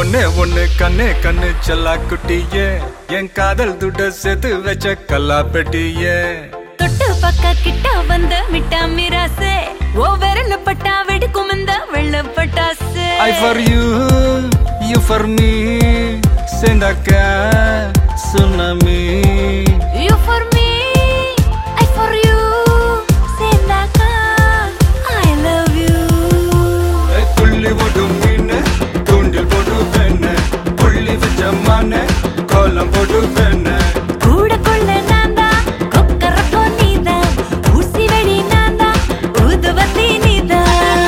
ஒன்னே ஒண்ணு கண்ணே கண்ணு செல்லா குட்டியே என் காதல் துட்ட சேர்த்து வச்ச கல்லா பெட்டியே தொட்டு பக்க கிட்ட வந்த மிட்டா மிராசே ஓ விரல பட்டா வெடிக்கும் இந்த வெள்ள பட்டாசு I for you you for me சேர்ந்தாக்க tsunami you for me I for you சேர்ந்தாக்கா ஐ லவ் யூ துள்ளி போடும் மீன் தூண்டில் போட்டு பெண்ண புள்ளி வச்ச மான கோலம் போட்டு பெண்ண கூட கொள்ள நான்தா கொக்கரக்கோ நீதா ஊசி வெடி நான்தா ஊதுவத்தி நீதா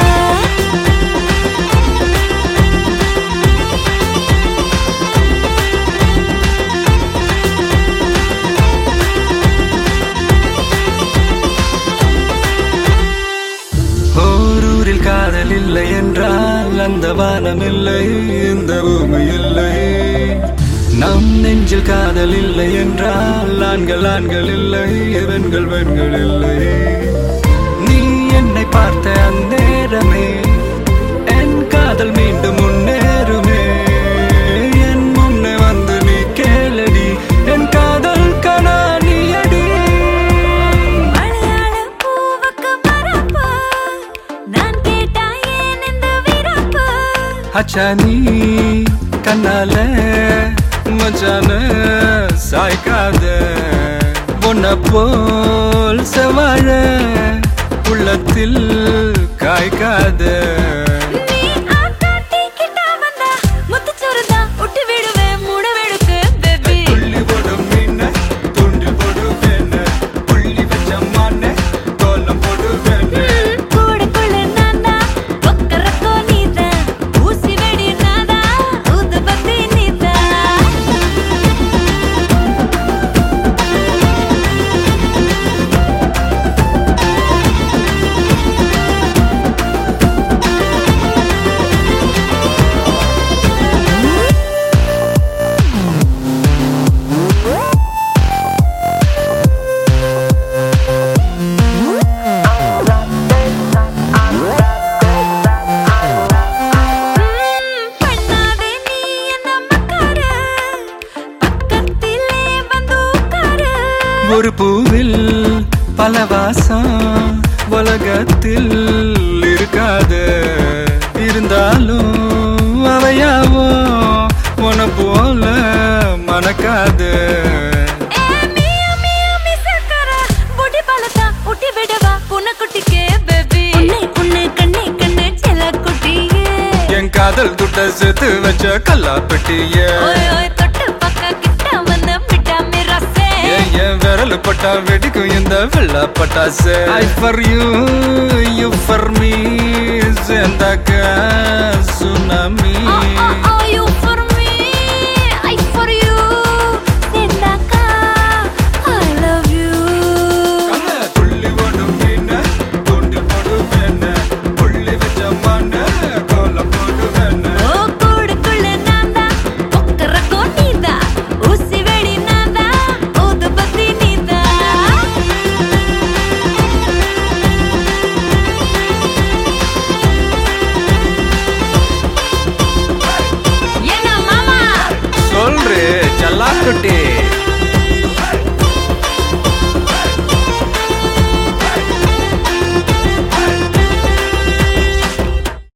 ஓரூரில் காதல் இல்லை என்றால் அந்த வானம் இல்லை இந்த பூமி இல்லை நம் நெஞ்சில் காதல் இல்லை என்றால் ஆண்கள் ஆண்கள் இல்லை பெண்கள் பெண்கள் இல்லை நீ என்னை பார்த்த அந்நேரமே என் காதல் மீண்டும் முன்னேறுமே என் முன்னே வந்து நீ கேளடி என் காதல் கனா நீ அடி மலையாள பூவுக்கு மரப்பு நான் கேட்டா ஏன் இந்த விரப்பு அச்சா நீ கண்ணால மச்சான சாய்க்காத உன்ன போல் செவாழ உள்ளத்தில் காய்க்காத நீ ஆட்டாட்டி கிட்ட வந்தா முத்துச்சோறுதா விட்டு விடுவேன் மூட வெடுக்கு பேபி துள்ளி போடும் மீன தூண்டில் போடுவேன் புள்ளி வச்ச மான கோலம் போடுவேன் கூட கொள்ள நான்தா கொக்கரக்கோ நீதா ஊசி வெடி நான்தா ஊதுபத்தி நீதா ம், பண்ணாதே நீ என்ன மக்காரு பக்கத்திலே வந்து உட்காரு ஒரு பூவில் பல வாசம் உலகத்தில் இருக்காது இருந்தாலும் அவையாவோ உன போல மணக்காது ஏ மியா மியா மிசக்கர பொடி பலதா ஊட்டி விடவா புனக்குட்டிக்கே பேபி உன்னை உன்னை கண்ணே கண்ணே செல்ல குட்டியே என் காதல் துட்ட சேர்த்து வச்ச கல்லா பெட்டிய ஓய் ஓய் தொட்டு பக்க கிட்ட வந்து மிட்டா மிராசே ஏன் என் விரல் பட்டா வெடிக்கும் இந்த வெள்ள பட்டாசு I for you you for me சேர்ந்தாக்க tsunami ah ah ah you for me I for you சேர்ந்தாக்கா ஐ லவ் யூ கண்ண துள்ளி ஓடும் மீன தூண்டில் போடுவேன் புள்ளி வச்ச மான கோலம் போடுவேன் ஓ கூடுக்குள்ள நான்தா கொக்கரக்கோ நீதா ஊசி வெடி நான்தா ஊதுபத்தி நீதா என்ன மாமா சொல்றே செல்லாக்குட்டி